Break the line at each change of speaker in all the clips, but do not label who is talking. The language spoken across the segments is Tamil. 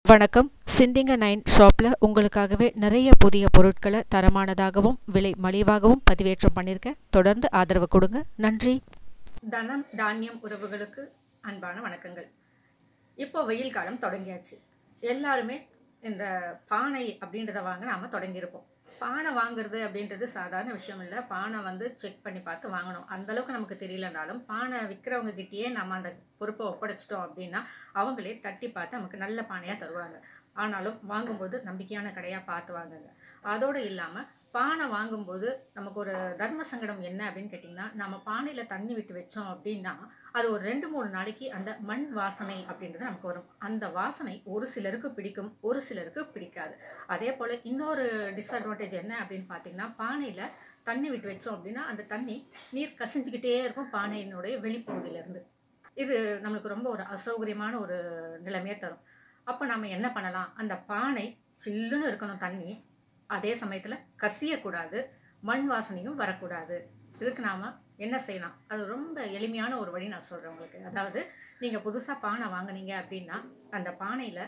வணக்கம் சிந்திங்க நைன் ஷாப்பில் உங்களுக்காகவே நிறைய புதிய பொருட்களை தரமானதாகவும் விலை மலிவாகவும் பதிவேற்றம் பண்ணியிருக்கேன் தொடர்ந்து ஆதரவு கொடுங்க நன்றி
தனம் தானியம் உறவுகளுக்கு அன்பான வணக்கங்கள் இப்போ வெயில் காலம் தொடங்கியாச்சு எல்லாருமே இந்த பானை அப்படின்றத வாங்க நாம் தொடங்கியிருப்போம் பானை வாங்குறது அப்படின்றது சாதாரண விஷயம் இல்லை பானை வந்து செக் பண்ணி பார்த்து வாங்கணும் அந்த அளவுக்கு நமக்கு தெரியலனாலும் பானை விற்கிறவங்க கிட்டேயே நம்ம அந்த பொறுப்பை ஒப்படைச்சிட்டோம் அப்படின்னா அவங்களே தட்டி பார்த்து நமக்கு நல்ல பானையாக தருவாங்க ஆனாலும் வாங்கும்போது நம்பிக்கையான கடையாக பார்த்து வாங்குங்க அதோடு இல்லாமல் பானை வாங்கும்போது நமக்கு ஒரு தர்ம சங்கடம் என்ன அப்படின்னு கேட்டிங்கன்னா நம்ம பானையில் தண்ணி விட்டு வச்சோம் அப்படின்னா அது ஒரு ரெண்டு மூணு நாளைக்கு அந்த மண் வாசனை அப்படின்றது நமக்கு வரும் அந்த வாசனை ஒரு சிலருக்கு பிடிக்கும் ஒரு சிலருக்கு பிடிக்காது அதே போல் இன்னொரு டிஸ்அட்வான்டேஜ் என்ன அப்படின்னு பார்த்தீங்கன்னா பானையில் தண்ணி விட்டு வச்சோம் அப்படின்னா அந்த தண்ணி நீர் கசிஞ்சுக்கிட்டே இருக்கும் பானையினுடைய வெளிப்பகுதியிலேருந்து இது நம்மளுக்கு ரொம்ப ஒரு அசௌகரியமான ஒரு நிலைமையை தரும் அப்போ நம்ம என்ன பண்ணலாம் அந்த பானை சில்லுன்னு இருக்கணும் தண்ணி அதே சமயத்தில் கசியக்கூடாது மண் வாசனையும் வரக்கூடாது இதுக்கு நாம் என்ன செய்யலாம் அது ரொம்ப எளிமையான ஒரு வழி நான் சொல்கிறேன் உங்களுக்கு அதாவது நீங்கள் புதுசாக பானை வாங்குனீங்க அப்படின்னா அந்த பானையில்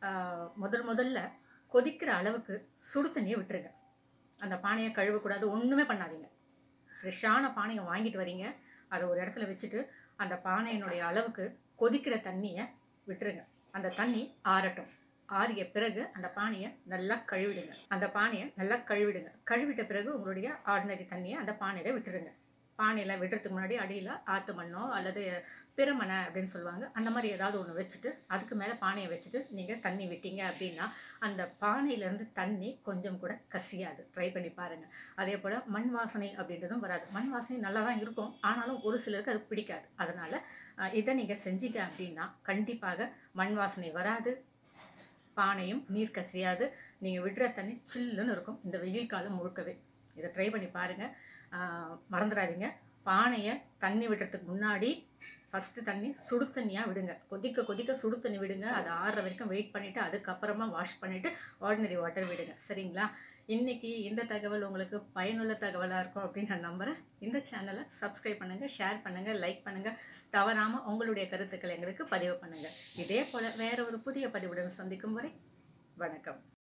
முதல் முதல்ல கொதிக்கிற அளவுக்கு சுடு தண்ணியை விட்டுருங்க அந்த பானையை கழுவக்கூடாது ஒன்றுமே பண்ணாதீங்க ஃப்ரெஷ்ஷான பானையை வாங்கிட்டு வரீங்க அதை ஒரு இடத்துல வச்சுட்டு அந்த பானையினுடைய அளவுக்கு கொதிக்கிற தண்ணியை விட்டுருங்க அந்த தண்ணி ஆறட்டும் ஆறிய பிறகு அந்த பானையை நல்லா கழுவிடுங்க அந்த பானையை நல்லா கழுவிடுங்க கழுவிட்ட பிறகு உங்களுடைய ஆர்டினரி தண்ணியை அந்த பானையில் விட்டுருங்க பானையில் விடுறதுக்கு முன்னாடி அடியில் ஆற்று மண்ணோ அல்லது பிறமனை அப்படின்னு சொல்லுவாங்க அந்த மாதிரி ஏதாவது ஒன்று வச்சுட்டு அதுக்கு மேலே பானையை வச்சுட்டு நீங்கள் தண்ணி விட்டீங்க அப்படின்னா அந்த பானையிலேருந்து தண்ணி கொஞ்சம் கூட கசியாது ட்ரை பண்ணி பாருங்கள் அதே போல் மண் வாசனை அப்படின்றதும் வராது மண் வாசனை நல்லா தான் இருக்கும் ஆனாலும் ஒரு சிலருக்கு அது பிடிக்காது அதனால் இதை நீங்கள் செஞ்சீங்க அப்படின்னா கண்டிப்பாக மண் வாசனை வராது பானையும் நீர் கசியாது நீங்கள் விடுற தண்ணி சில்லுன்னு இருக்கும் இந்த வெயில் காலம் முழுக்கவே இதை ட்ரை பண்ணி பாருங்கள் மறந்துடாதீங்க பானையை தண்ணி விடுறதுக்கு முன்னாடி ஃபஸ்ட்டு தண்ணி சுடு தண்ணியாக விடுங்க கொதிக்க கொதிக்க சுடு தண்ணி விடுங்க அது ஆறுற வரைக்கும் வெயிட் பண்ணிவிட்டு அதுக்கப்புறமா வாஷ் பண்ணிவிட்டு ஆர்டினரி வாட்டர் விடுங்க சரிங்களா இன்றைக்கி இந்த தகவல் உங்களுக்கு பயனுள்ள தகவலாக இருக்கும் அப்படின்னு நான் நம்புகிறேன் இந்த சேனலை சப்ஸ்கிரைப் பண்ணுங்கள் ஷேர் பண்ணுங்கள் லைக் பண்ணுங்கள் தவறாமல் உங்களுடைய கருத்துக்களை எங்களுக்கு பதிவு பண்ணுங்கள் இதே போல் வேறு ஒரு புதிய பதிவுடன் சந்திக்கும் வரை வணக்கம்